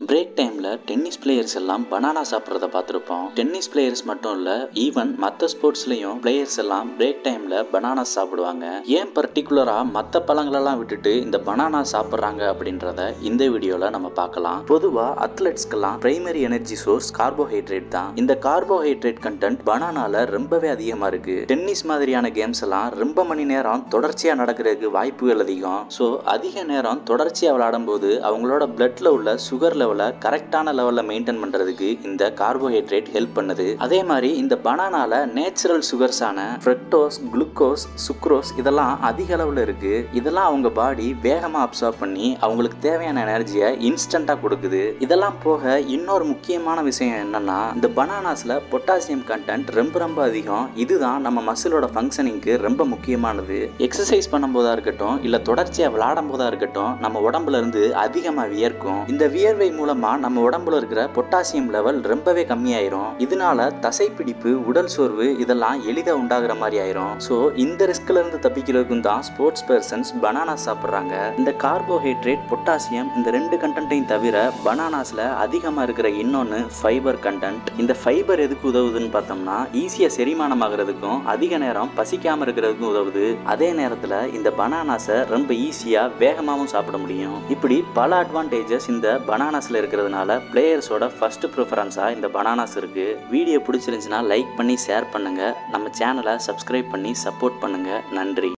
break டைம்ல tennis players எல்லாம் banana சாப்பிட்றத பார்த்துருப்போம் டென்னிஸ் பிளேயர்ஸ் மட்டும் இல்ல ஈவன் மற்ற ஸ்போர்ட்ஸ்லயும் பிளேயர்ஸ் எல்லாம் பிரேக் டைம்ல பனானா சாப்பிடுவாங்க ஏன் பர்டிகுலரா மற்ற பழங்களெல்லாம் விட்டுட்டு இந்த பனானா சாப்பிட்றாங்க அப்படின்றத இந்த வீடியோல நம்ம பார்க்கலாம் பொதுவா அத்லெட்ஸ்க்கெல்லாம் பிரைமரி எனர்ஜி சோர்ஸ் கார்போஹைட்ரேட் தான் இந்த கார்போஹைட்ரேட் கண்டென்ட் பனானால ரொம்பவே அதிகமா இருக்கு டென்னிஸ் மாதிரியான கேம்ஸ் எல்லாம் ரொம்ப மணி நேரம் தொடர்ச்சியா நடக்கிறதுக்கு வாய்ப்புகள் அதிகம் ஸோ அதிக நேரம் தொடர்ச்சியா விளையாடும் போது அவங்களோட பிளட்ல உள்ள சுகர் லெவலை கரெக்டான லெவலில் மெயின்டைன் பண்ணுறதுக்கு இந்த கார்போஹைட்ரேட் ஹெல்ப் பண்ணுது அதே மாதிரி இந்த பனானால நேச்சுரல் சுகர்ஸான ஃப்ரெக்டோஸ் குளுக்கோஸ் சுக்ரோஸ் இதெல்லாம் அதிக அளவில் இருக்கு இதெல்லாம் அவங்க பாடி வேகமாக அப்சர்வ் பண்ணி அவங்களுக்கு தேவையான எனர்ஜியை இன்ஸ்டண்ட்டாக கொடுக்குது இதெல்லாம் போக இன்னொரு முக்கியமான விஷயம் என்னன்னா இந்த பனானாஸில் பொட்டாசியம் கண்டென்ட் ரொம்ப ரொம்ப அதிகம் இதுதான் நம்ம மசிலோட ஃபங்க்ஷனிங்க்கு ரொம்ப முக்கியமானது எக்ஸசைஸ் பண்ணும்போதா இருக்கட்டும் இல்லை தொடர்ச்சியாக விளையாடும் போதா இருக்கட்டும் நம்ம உடம்புல இருந்து அதிகமாக வியர்க்கும் இந்த வியர்வை மூலமா நம்ம உடம்புல இருக்கிற பொட்டாசியம் லெவல் ரொம்பவே கம்மியாயிரும் இதனால தசைப்பிடிப்பு உடல் சோர்வு இதெல்லாம் எளிதாக உண்டாகிற மாதிரி ஆயிரும் ஸோ இந்த ரிஸ்க்ல இருந்து தப்பிக்கிறதுக்கும் தான் ஸ்போர்ட்ஸ் பர்சன்ஸ் பனானா சாப்பிட்றாங்க இந்த கார்போஹைட்ரேட் பொட்டாசியம் இந்த ரெண்டு கண்டென்ட்டையும் தவிர பனானாஸ்ல அதிகமாக இருக்கிற இன்னொன்று ஃபைபர் கண்டென்ட் இந்த ஃபைபர் எதுக்கு உதவுதுன்னு பார்த்தோம்னா ஈஸியாக செரிமானம் ஆகிறதுக்கும் அதிக நேரம் பசிக்காம இருக்கிறதுக்கும் உதவுது அதே நேரத்தில் இந்த பனானாஸை ரொம்ப ஈஸியாக வேகமாகவும் சாப்பிட முடியும் இப்படி பல அட்வான்டேஜஸ் இந்த பனானாஸில் இருக்கிறதுனால பிளேயர்ஸோட ஃபர்ஸ்ட் ப்ரிஃபரன்ஸாக இந்த பனானாஸ் இருக்கு வீடியோ பிடிச்சிருந்துச்சுன்னா லைக் பண்ணி ஷேர் பண்ணுங்க நம்ம சேனலை சப்ஸ்கிரைப் பண்ணி சப்போர்ட் பண்ணுங்க நன்றி